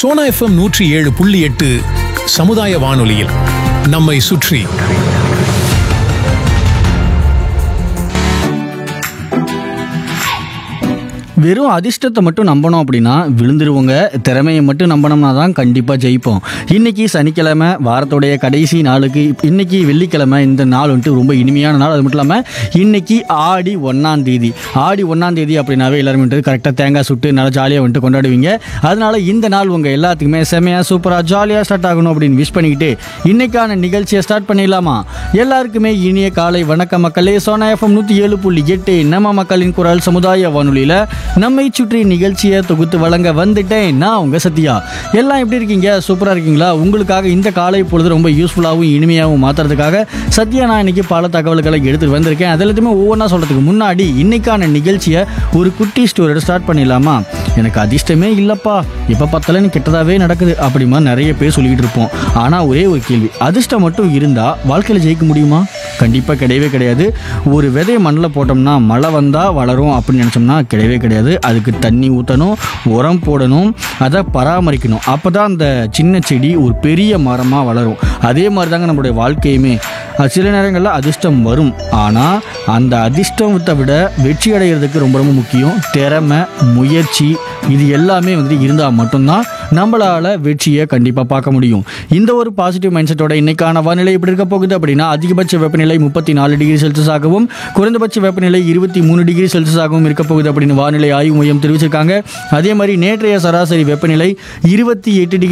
Sona FM நூற்றி ஏழு புள்ளி எட்டு சமுதாய வானொலியில் நம்மை சுற்றி வெறும் அதிர்ஷ்டத்தை மட்டும் நம்பணும் அப்படின்னா விழுந்துருவோங்க திறமையை மட்டும் நம்பினோம்னா தான் கண்டிப்பாக ஜெயிப்போம் இன்னைக்கு சனிக்கிழமை வாரத்துடைய கடைசி நாளுக்கு இன்னைக்கு வெள்ளிக்கிழமை இந்த நாள் வந்துட்டு ரொம்ப இனிமையான நாள் அது மட்டும் இல்லாமல் இன்னைக்கு ஆடி ஒன்றாம் தேதி ஆடி ஒன்றாம் தேதி அப்படின்னாவே எல்லாரும் வந்துட்டு கரெக்டாக தேங்காய் சுட்டு நல்லா ஜாலியாக வந்துட்டு கொண்டாடுவீங்க அதனால இந்த நாள் உங்கள் எல்லாத்துக்குமே செமையாக சூப்பராக ஜாலியாக ஸ்டார்ட் ஆகணும் அப்படின்னு விஷ் பண்ணிக்கிட்டு இன்னைக்கான நிகழ்ச்சியை ஸ்டார்ட் பண்ணிடலாமா எல்லாருக்குமே இனிய காலை வணக்க மக்களே சோனா எஃப்எம் நூற்றி ஏழு புள்ளி எட்டு நம்ம மக்களின் குரல் சமுதாய வானொலியில் நம்மை சுற்றி நிகழ்ச்சியை தொகுத்து வழங்க வந்துட்டேன் நான் உங்க சத்யா எல்லாம் எப்படி இருக்கீங்க சூப்பராக இருக்கீங்களா உங்களுக்காக இந்த காலை பொழுது ரொம்ப யூஸ்ஃபுல்லாகவும் இனிமையாகவும் மாற்றுறதுக்காக சத்யா நான் இன்னைக்கு பல தகவல்களை எடுத்துட்டு வந்திருக்கேன் அது எல்லாத்தையுமே ஒவ்வொன்றா சொல்கிறதுக்கு முன்னாடி இன்னைக்கான நிகழ்ச்சியை ஒரு குட்டி ஸ்டோரியோட ஸ்டார்ட் பண்ணிடலாமா எனக்கு அதிர்ஷ்டமே இல்லைப்பா இப்போ பார்த்தாலும் கெட்டதாகவே நடக்குது அப்படிமா நிறைய பேர் சொல்லிக்கிட்டு இருப்போம் ஆனால் ஒரே ஒரு கேள்வி அதிர்ஷ்டம் மட்டும் இருந்தால் வாழ்க்கையில் ஜெயிக்க முடியுமா கண்டிப்பாக கிடையவே கிடையாது ஒரு விதையை மண்ணில் போட்டோம்னா மழை வந்தால் வளரும் அப்படின்னு நினச்சோம்னா கிடையவே கிடையாது அதுக்கு தண்ணி ஊற்றணும் உரம் போடணும் அதை பராமரிக்கணும் அப்போ தான் அந்த சின்ன செடி ஒரு பெரிய மரமாக வளரும் அதே மாதிரி தாங்க நம்மளுடைய வாழ்க்கையுமே அது சில நேரங்களில் அதிர்ஷ்டம் வரும் ஆனால் அந்த அதிர்ஷ்டத்தை விட வெற்றி அடைகிறதுக்கு ரொம்ப ரொம்ப முக்கியம் திறமை முயற்சி இது எல்லாமே வந்து இருந்தால் மட்டும்தான் நம்மளால் வெற்றியை கண்டிப்பாக பார்க்க முடியும் இந்த ஒரு பாசிட்டிவ் மைண்ட் செட்டோட இன்னைக்கான வானிலை எப்படி இருக்க போகுது அப்படின்னா அதிகபட்ச வெப்பநிலை முப்பத்தி நாலு டிகிரி செல்சியஸ் ஆகவும் குறைந்தபட்ச வெப்பநிலை இருபத்தி மூணு டிகிரி செல்சியஸ் ஆகவும் இருக்க போகுது அப்படின்னு வானிலை ஆய்வு மையம் தெரிவிச்சிருக்காங்க அதே மாதிரி நேற்றைய சராசரி வெப்பநிலை இருபத்தி எட்டு டிகிரி